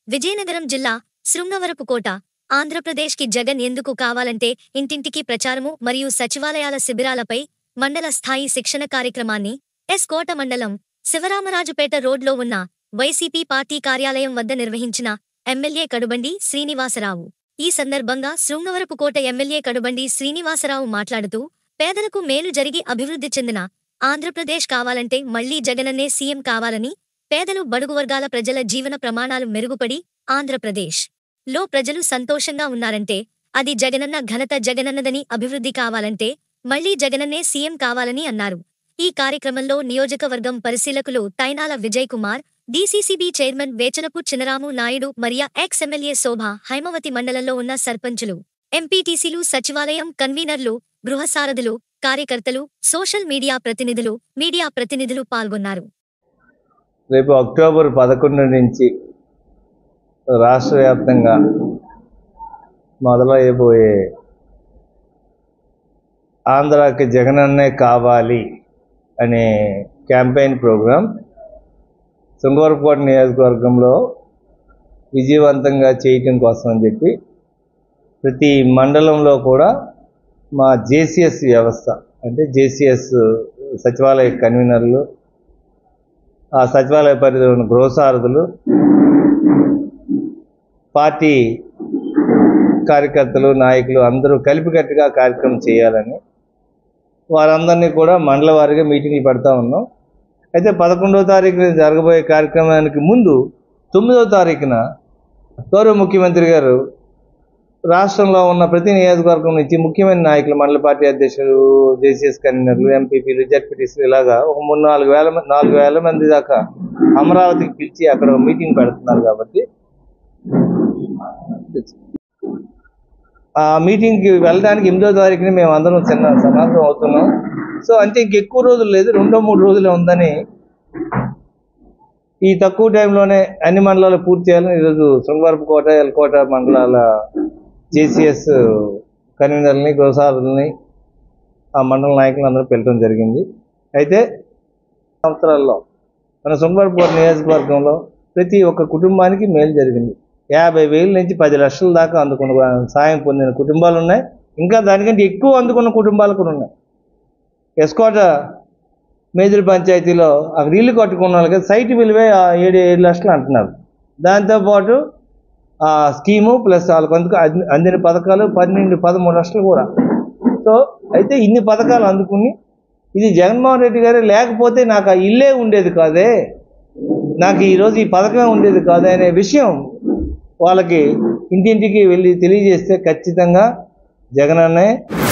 విజయనగరం జిల్లా శృంగవరపుకోట ఆంధ్రప్రదేశ్కి జగన్ ఎందుకు కావాలంటే ఇంటింటికి ప్రచారము మరియు సచివాలయాల శిబిరాలపై మండల స్థాయి శిక్షణ కార్యక్రమాన్ని ఎస్ కోట మండలం శివరామరాజుపేట రోడ్లో ఉన్న వైసీపీ పార్టీ కార్యాలయం వద్ద నిర్వహించిన ఎమ్మెల్యే కడుబండి శ్రీనివాసరావు ఈ సందర్భంగా శృంగవరపుకోట ఎమ్మెల్యే కడుబండి శ్రీనివాసరావు మాట్లాడుతూ పేదలకు మేలు జరిగి అభివృద్ధి చెందిన ఆంధ్రప్రదేశ్ కావాలంటే మళ్లీ జగనన్నే సీఎం కావాలని పేదలు బడుగు వర్గాల ప్రజల జీవన ప్రమాణాలు మెరుగుపడి ఆంధ్రప్రదేశ్ లో ప్రజలు సంతోషంగా ఉన్నారంటే అది జగనన్న ఘనత జగనన్నదని అభివృద్ధి కావాలంటే మళ్లీ జగనన్నే సీఎం కావాలని అన్నారు ఈ కార్యక్రమంలో నియోజకవర్గం పరిశీలకులు తైనాల విజయ్ కుమార్ డీసీసీబీ చైర్మన్ వేచనపు చినరాము నాయుడు మరియా ఎక్స్ ఎమ్మెల్యే శోభ హైమవతి మండలంలో ఉన్న సర్పంచులు ఎంపీటీసీలు సచివాలయం కన్వీనర్లు గృహసారథులు కార్యకర్తలు సోషల్ మీడియా ప్రతినిధులు మీడియా ప్రతినిధులు పాల్గొన్నారు రేపు అక్టోబర్ పదకొండు నుంచి రాష్ట్ర వ్యాప్తంగా మొదలయ్యబోయే ఆంధ్రాకి జగనన్నే కావాలి అనే క్యాంపెయిన్ ప్రోగ్రాం శృంగవరపుకోట నియోజకవర్గంలో విజయవంతంగా చేయటం కోసం అని చెప్పి ప్రతి మండలంలో కూడా మా జేసీఎస్ వ్యవస్థ అంటే జేసీఎస్ సచివాలయ కన్వీనర్లు ఆ సచివాలయ పరిధిలో ఉన్న గృహసారథులు పార్టీ కార్యకర్తలు నాయకులు అందరూ కలిపికట్టుగా కార్యక్రమం చేయాలని వారందరినీ కూడా మండల వారీగా మీటింగ్లు పెడతా ఉన్నాం అయితే పదకొండవ తారీఖున జరగబోయే కార్యక్రమానికి ముందు తొమ్మిదవ తారీఖున గౌరవ ముఖ్యమంత్రి గారు రాష్ట్రంలో ఉన్న ప్రతి నియోజకవర్గం నుంచి ముఖ్యమైన నాయకులు మండల పార్టీ అధ్యక్షులు జేసీఎస్ కన్వీనర్లు ఎంపీపీలు జడ్పీటీసీలు ఇలాగా ఒక మూడు నాలుగు వేల మ- నాలుగు వేల మంది దాకా అమరావతికి పిలిచి అక్కడ ఒక మీటింగ్ పెడుతున్నారు కాబట్టి ఆ మీటింగ్కి వెళ్ళడానికి ఎనిమిదో తారీఖున మేము అందరం చిన్న సమాగం అవుతున్నాం సో అంటే ఇంక ఎక్కువ రోజులు లేదు రెండో మూడు రోజులే ఉందని ఈ తక్కువ టైంలోనే అన్ని మండలాలు పూర్తి చేయాలని ఈరోజు శృంగారపుకోట ఎల్కోట మండలాల జేసీఎస్ కన్వీనర్లని గృహసారులని ఆ మండల నాయకులు అందరూ పిలవడం జరిగింది అయితే సంవత్సరాల్లో మన శృంగారపుకోట నియోజకవర్గంలో ప్రతి ఒక్క కుటుంబానికి మేలు జరిగింది యాభై వేల నుంచి పది లక్షల దాకా అందుకున్న సాయం పొందిన కుటుంబాలు ఉన్నాయి ఇంకా దానికంటే ఎక్కువ అందుకున్న కుటుంబాలు కూడా ఉన్నాయి ఎస్కోట మేజర్ పంచాయతీలో అక్కడ ఇల్లు కట్టుకున్న వాళ్ళకి సైట్ విలువే ఆ ఏడు ఏడు లక్షలు అంటున్నారు దాంతోపాటు ఆ స్కీము ప్లస్ వాళ్ళకి అందుకు అంది- అందిన పథకాలు పన్నెండు పదమూడు లక్షలు కూడా సో అయితే ఇన్ని పథకాలు అందుకుని ఇది జగన్మోహన్ రెడ్డి గారే లేకపోతే నాకు ఆ ఇల్లే ఉండేది కాదే నాకు ఈరోజు ఈ పథకం ఉండేది కాదు అనే విషయం వాళ్ళకి ఇంటింటికి వెళ్ళి తెలియజేస్తే ఖచ్చితంగా జగనన్నే